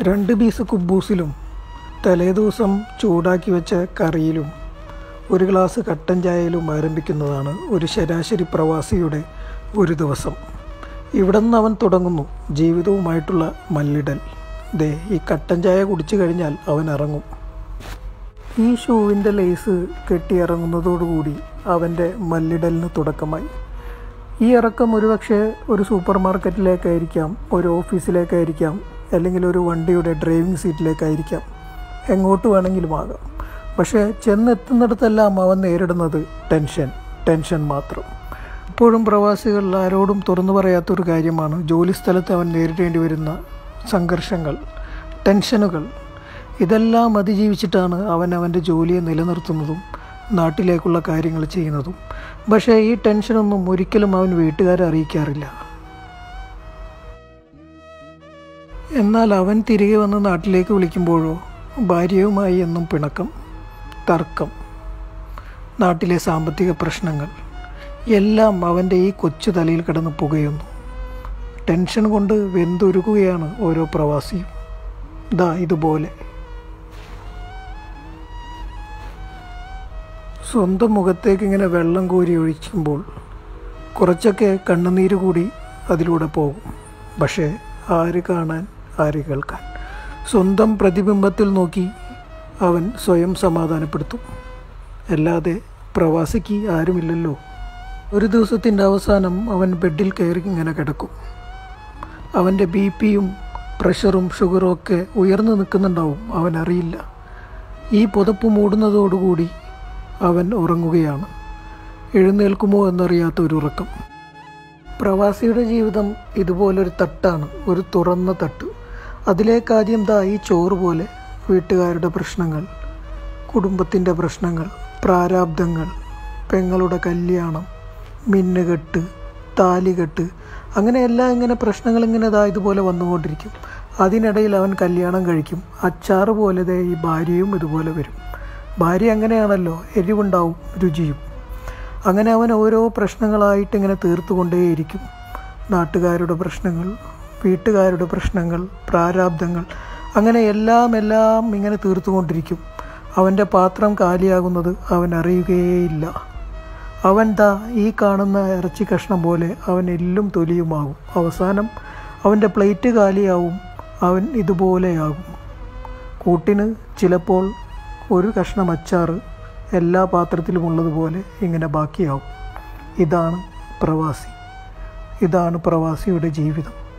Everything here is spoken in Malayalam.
രണ്ട് പീസ് കുബൂസിലും തലേദിവസം ചൂടാക്കി വെച്ച കറിയിലും ഒരു ഗ്ലാസ് കട്ടൻ ചായയിലും ആരംഭിക്കുന്നതാണ് ഒരു ശരാശരി പ്രവാസിയുടെ ഒരു ദിവസം ഇവിടെ നിന്ന് അവൻ തുടങ്ങുന്നു ജീവിതവുമായിട്ടുള്ള മല്ലിടൽ ദേ ഈ കട്ടൻ ചായ കുടിച്ചു കഴിഞ്ഞാൽ അവൻ ഇറങ്ങും ഈ ഷൂവിൻ്റെ ലേസ് കെട്ടിയിറങ്ങുന്നതോടുകൂടി അവൻ്റെ മല്ലിടലിന് തുടക്കമായി ഈ ഇറക്കം ഒരുപക്ഷെ ഒരു സൂപ്പർ മാർക്കറ്റിലേക്കായിരിക്കാം ഒരു ഓഫീസിലേക്കായിരിക്കാം അല്ലെങ്കിൽ ഒരു വണ്ടിയുടെ ഡ്രൈവിംഗ് സീറ്റിലേക്കായിരിക്കാം എങ്ങോട്ട് വേണമെങ്കിലും ആകാം പക്ഷേ ചെന്നെത്തുന്നിടത്തെല്ലാം അവൻ നേരിടുന്നത് ടെൻഷൻ ടെൻഷൻ മാത്രം ഇപ്പോഴും പ്രവാസികൾ ആരോടും തുറന്നു പറയാത്തൊരു കാര്യമാണ് ജോലി സ്ഥലത്ത് അവൻ നേരിടേണ്ടി വരുന്ന സംഘർഷങ്ങൾ ടെൻഷനുകൾ ഇതെല്ലാം അതിജീവിച്ചിട്ടാണ് അവൻ അവൻ്റെ ജോലിയെ നിലനിർത്തുന്നതും നാട്ടിലേക്കുള്ള കാര്യങ്ങൾ ചെയ്യുന്നതും പക്ഷേ ഈ ടെൻഷനൊന്നും ഒരിക്കലും അവൻ വീട്ടുകാരെ അറിയിക്കാറില്ല എന്നാൽ അവൻ തിരികെ വന്ന് നാട്ടിലേക്ക് വിളിക്കുമ്പോഴോ ഭാര്യയുമായി എന്നും പിണക്കം തർക്കം നാട്ടിലെ സാമ്പത്തിക പ്രശ്നങ്ങൾ എല്ലാം അവൻ്റെ ഈ കൊച്ചു തലയിൽ കിടന്ന് പുകയുന്നു ടെൻഷൻ കൊണ്ട് വെന്തുരുകുകയാണ് ഓരോ പ്രവാസിയും ദാ ഇതുപോലെ സ്വന്തം മുഖത്തേക്ക് ഇങ്ങനെ വെള്ളം കോരി ഒഴിക്കുമ്പോൾ കുറച്ചൊക്കെ കണ്ണുനീര് കൂടി അതിലൂടെ പോകും പക്ഷേ ആര് കാണാൻ ആര് കേൾക്കാൻ സ്വന്തം പ്രതിബിംബത്തിൽ നോക്കി അവൻ സ്വയം സമാധാനപ്പെടുത്തും അല്ലാതെ പ്രവാസിക്ക് ആരുമില്ലല്ലോ ഒരു ദിവസത്തിൻ്റെ അവസാനം അവൻ ബെഡിൽ കയറി ഇങ്ങനെ കിടക്കും അവൻ്റെ ബി പിയും പ്രഷറും ഷുഗറും ഒക്കെ ഉയർന്നു നിൽക്കുന്നുണ്ടാവും അവൻ അറിയില്ല ഈ പുതപ്പ് മൂടുന്നതോടുകൂടി അവൻ ഉറങ്ങുകയാണ് എഴുന്നേൽക്കുമോ എന്നറിയാത്ത ഒരു ഉറക്കം പ്രവാസിയുടെ ജീവിതം ഇതുപോലൊരു തട്ടാണ് ഒരു തുറന്ന തട്ട് അതിലേക്ക് ആദ്യം ദാ ഈ ചോറ് പോലെ വീട്ടുകാരുടെ പ്രശ്നങ്ങൾ കുടുംബത്തിൻ്റെ പ്രശ്നങ്ങൾ പ്രാരാബ്ദങ്ങൾ പെങ്ങളുടെ കല്യാണം മിന്നുകെട്ട് താലികെട്ട് അങ്ങനെ എല്ലാം ഇങ്ങനെ പ്രശ്നങ്ങൾ ഇങ്ങനെ ഇതാ ഇതുപോലെ വന്നുകൊണ്ടിരിക്കും അതിനിടയിൽ അവൻ കല്യാണം കഴിക്കും അച്ചാറ് പോലെ ദേ ഈ ഭാര്യയും ഇതുപോലെ വരും ഭാര്യ അങ്ങനെയാണല്ലോ എരിവുണ്ടാവും രുചിയും അങ്ങനെ അവൻ ഓരോ പ്രശ്നങ്ങളായിട്ട് ഇങ്ങനെ തീർത്തുകൊണ്ടേയിരിക്കും നാട്ടുകാരുടെ പ്രശ്നങ്ങൾ വീട്ടുകാരുടെ പ്രശ്നങ്ങൾ പ്രാരാബ്ദങ്ങൾ അങ്ങനെ എല്ലാം എല്ലാം ഇങ്ങനെ തീർത്തുകൊണ്ടിരിക്കും അവൻ്റെ പാത്രം കാലിയാകുന്നത് അവൻ അറിയുകയേയില്ല അവൻ ദാ ഈ കാണുന്ന ഇറച്ചി കഷ്ണം പോലെ അവൻ എല്ലും തൊലിയുമാകും അവസാനം അവൻ്റെ പ്ലേറ്റ് കാലിയാവും അവൻ ഇതുപോലെയാകും കൂട്ടിന് ചിലപ്പോൾ ഒരു കഷ്ണം അച്ചാറ് എല്ലാ പാത്രത്തിലും ഉള്ളതുപോലെ ഇങ്ങനെ ബാക്കിയാവും ഇതാണ് പ്രവാസി ഇതാണ് പ്രവാസിയുടെ ജീവിതം